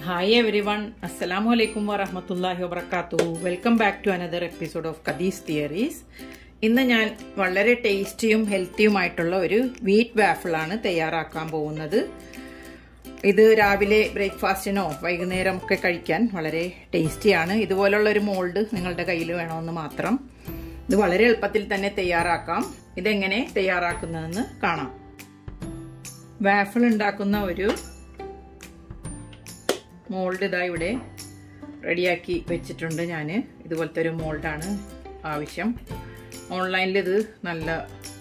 hi every one അസ്സലാമു അലൈക്കും വറഹമത്തല്ലാഹി വബർക്കാത്തു welcome back to another episode of കദീസ് തിയറീസ് ഇന്ന് ഞാൻ വളരെ ടേസ്റ്റിയും ഹെൽത്തിയുമായിട്ടുള്ള ഒരു വീറ്റ് വാഫിളാണ് തയ്യാറാക്കാൻ പോകുന്നത് ഇത് രാവിലെ ബ്രേക്ക്ഫാസ്റ്റിനോ വൈകുന്നേരം ഒക്കെ കഴിക്കാൻ വളരെ ടേസ്റ്റിയാണ് ഇതുപോലുള്ള ഒരു മോൾഡ് നിങ്ങളുടെ കയ്യിൽ വേണമെന്ന് മാത്രം ഇത് വളരെ എളുപ്പത്തിൽ തന്നെ തയ്യാറാക്കാം ഇതെങ്ങനെ തയ്യാറാക്കുന്നതെന്ന് കാണാം വാഫിൾ ഉണ്ടാക്കുന്ന ഒരു മോൾഡ് ഇതാ ഇവിടെ റെഡിയാക്കി വെച്ചിട്ടുണ്ട് ഞാൻ ഇതുപോലത്തെ ഒരു മോൾഡാണ് ആവശ്യം ഓൺലൈനിൽ ഇത് നല്ല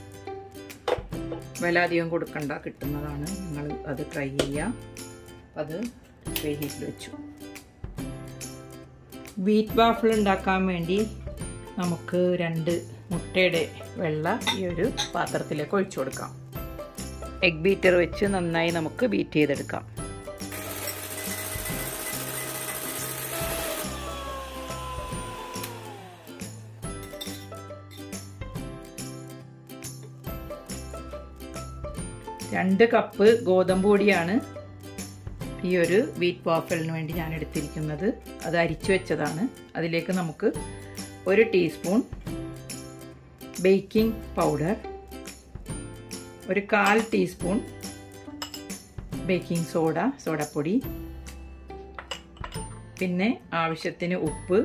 വില അധികം കൊടുക്കണ്ട കിട്ടുന്നതാണ് നിങ്ങൾ അത് ട്രൈ ചെയ്യുക അത് ട്രൈ ഹീറ്റിൽ വെച്ചു വീറ്റ് വാഫിൾ ഉണ്ടാക്കാൻ വേണ്ടി നമുക്ക് രണ്ട് മുട്ടയുടെ വെള്ള ഈ ഒരു പാത്രത്തിലേക്ക് ഒഴിച്ചു കൊടുക്കാം എഗ് ബീറ്റർ വെച്ച് നന്നായി നമുക്ക് ബീറ്റ് ചെയ്തെടുക്കാം രണ്ട് കപ്പ് ഗോതമ്പ് പൊടിയാണ് ഈ ഒരു വീറ്റ് വാഫലിന് വേണ്ടി ഞാൻ എടുത്തിരിക്കുന്നത് അത് അരിച്ചു വെച്ചതാണ് അതിലേക്ക് നമുക്ക് ഒരു ടീസ്പൂൺ ബേക്കിംഗ് പൗഡർ ഒരു കാൽ ടീസ്പൂൺ ബേക്കിംഗ് സോഡ സോഡപ്പൊടി പിന്നെ ആവശ്യത്തിന് ഉപ്പ്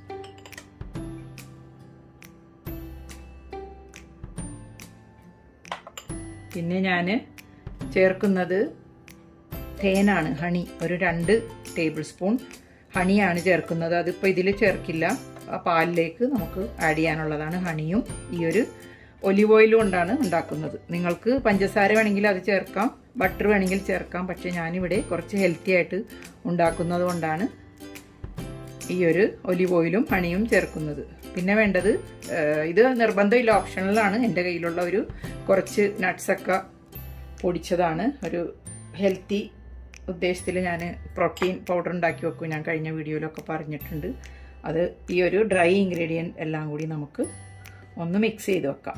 പിന്നെ ഞാൻ ചേർക്കുന്നത് തേനാണ് ഹണി ഒരു രണ്ട് ടേബിൾ സ്പൂൺ ഹണിയാണ് ചേർക്കുന്നത് അതിപ്പോൾ ഇതിൽ ചേർക്കില്ല ആ പാലിലേക്ക് നമുക്ക് ആഡ് ചെയ്യാനുള്ളതാണ് ഹണിയും ഈ ഒരു ഒലിവ് ഓയിലും കൊണ്ടാണ് ഉണ്ടാക്കുന്നത് നിങ്ങൾക്ക് പഞ്ചസാര വേണമെങ്കിൽ അത് ചേർക്കാം ബട്ടർ വേണമെങ്കിൽ ചേർക്കാം പക്ഷേ ഞാനിവിടെ കുറച്ച് ഹെൽത്തി ആയിട്ട് ഉണ്ടാക്കുന്നത് കൊണ്ടാണ് ഈ ഒരു ഒലിവ് ഓയിലും ഹണിയും ചേർക്കുന്നത് പിന്നെ വേണ്ടത് ഇത് നിർബന്ധമില്ല ഓപ്ഷണലാണ് എൻ്റെ കയ്യിലുള്ള ഒരു കുറച്ച് നട്ട്സൊക്കെ പൊടിച്ചതാണ് ഒരു ഹെൽത്തി ഉദ്ദേശത്തിൽ ഞാൻ പ്രോട്ടീൻ പൗഡർ ഉണ്ടാക്കി വെക്കും ഞാൻ കഴിഞ്ഞ വീഡിയോയിലൊക്കെ പറഞ്ഞിട്ടുണ്ട് അത് ഈ ഒരു ഡ്രൈ ഇൻഗ്രീഡിയൻറ്റ് എല്ലാം കൂടി നമുക്ക് ഒന്ന് മിക്സ് ചെയ്ത് വെക്കാം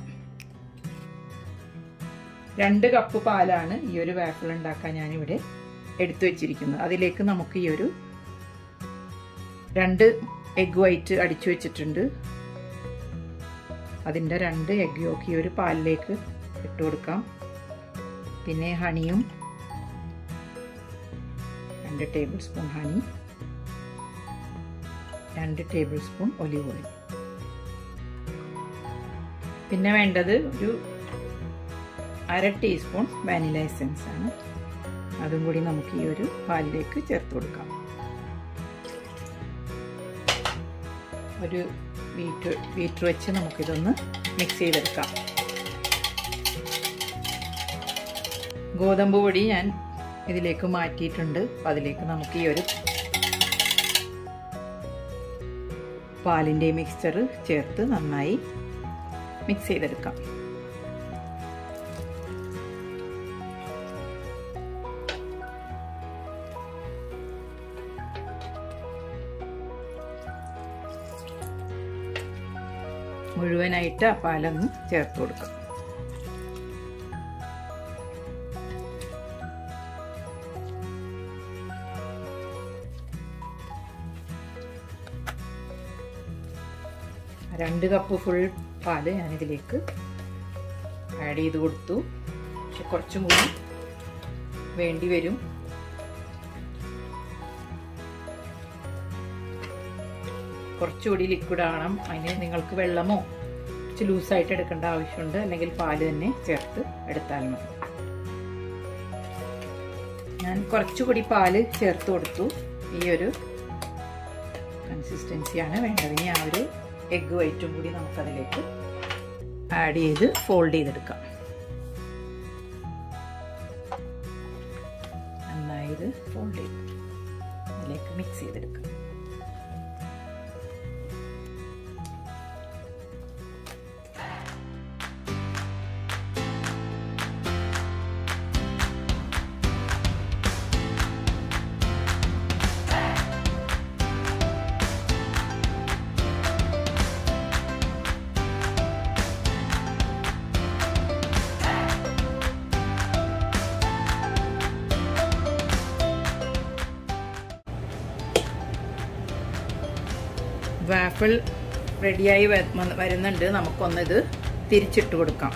രണ്ട് കപ്പ് പാലാണ് ഈ ഒരു വാഫിൾ ഉണ്ടാക്കാൻ ഞാനിവിടെ എടുത്തു വെച്ചിരിക്കുന്നത് അതിലേക്ക് നമുക്ക് ഈ ഒരു രണ്ട് എഗ് വൈറ്റ് അടിച്ചു വെച്ചിട്ടുണ്ട് അതിൻ്റെ രണ്ട് എഗ് യോക്ക് ഈ ഒരു പാലിലേക്ക് ഇട്ട് കൊടുക്കാം പിന്നെ ഹണിയും രണ്ട് ടേബിൾ സ്പൂൺ ഹണി രണ്ട് ടേബിൾ സ്പൂൺ ഒലിവ് ഓയിൽ പിന്നെ വേണ്ടത് ഒരു അര ടീസ്പൂൺ വാനില എസൻസ് ആണ് അതും കൂടി നമുക്ക് ഈ ഒരു പാലിലേക്ക് ചേർത്ത് കൊടുക്കാം ഒരു വീറ്റ് വീറ്റർ വെച്ച് നമുക്കിതൊന്ന് മിക്സ് ചെയ്തെടുക്കാം ഗോതമ്പ് പൊടി ഞാൻ ഇതിലേക്ക് മാറ്റിയിട്ടുണ്ട് അപ്പം അതിലേക്ക് നമുക്ക് ഈ ഒരു പാലിൻ്റെ മിക്സ്ചർ ചേർത്ത് നന്നായി മിക്സ് ചെയ്തെടുക്കാം മുഴുവനായിട്ട് ആ പാലൊന്ന് ചേർത്ത് കൊടുക്കാം രണ്ട് കപ്പ് ഫുൾ പാല് ഞാനിതിലേക്ക് ആഡ് ചെയ്ത് കൊടുത്തു പക്ഷെ കുറച്ചും കൂടി വേണ്ടി വരും കുറച്ചുകൂടി ലിക്വിഡ് ആവണം അതിന് നിങ്ങൾക്ക് വെള്ളമോ കുറച്ച് ലൂസായിട്ട് എടുക്കേണ്ട ആവശ്യമുണ്ട് അല്ലെങ്കിൽ പാല് തന്നെ ചേർത്ത് എടുത്താൽ മതി ഞാൻ കുറച്ചുകൂടി പാല് ചേർത്ത് കൊടുത്തു ഈ ഒരു കൺസിസ്റ്റൻസിയാണ് വേണ്ടത് ഇനി ആ ഒരു എഗ് വൈറ്റും കൂടി നമുക്കതിലേക്ക് ആഡ് ചെയ്ത് ഫോൾഡ് ചെയ്തെടുക്കാം നന്നായി ഇത് ഫോൾഡ് ചെയ്ത് അതിലേക്ക് മിക്സ് ചെയ്തെടുക്കാം വാഫിൾ റെഡിയായി വരുന്നുണ്ട് നമുക്കൊന്നിത് തിരിച്ചിട്ട് കൊടുക്കാം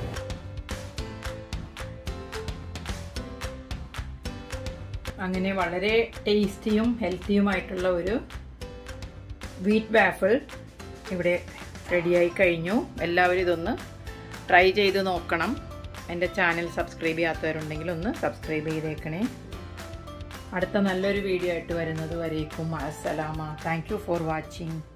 അങ്ങനെ വളരെ ടേസ്റ്റിയും ഹെൽത്തിയുമായിട്ടുള്ള ഒരു വീറ്റ് വാഫിൾ ഇവിടെ റെഡിയായി കഴിഞ്ഞു എല്ലാവരും ഇതൊന്ന് ട്രൈ ചെയ്ത് നോക്കണം എൻ്റെ ചാനൽ സബ്സ്ക്രൈബ് ചെയ്യാത്തവരുണ്ടെങ്കിൽ ഒന്ന് സബ്സ്ക്രൈബ് ചെയ്തേക്കണേ അടുത്ത നല്ലൊരു വീഡിയോ ആയിട്ട് വരുന്നത് വരേക്കും അസ്സലാമ താങ്ക് യു ഫോർ വാച്ചിങ്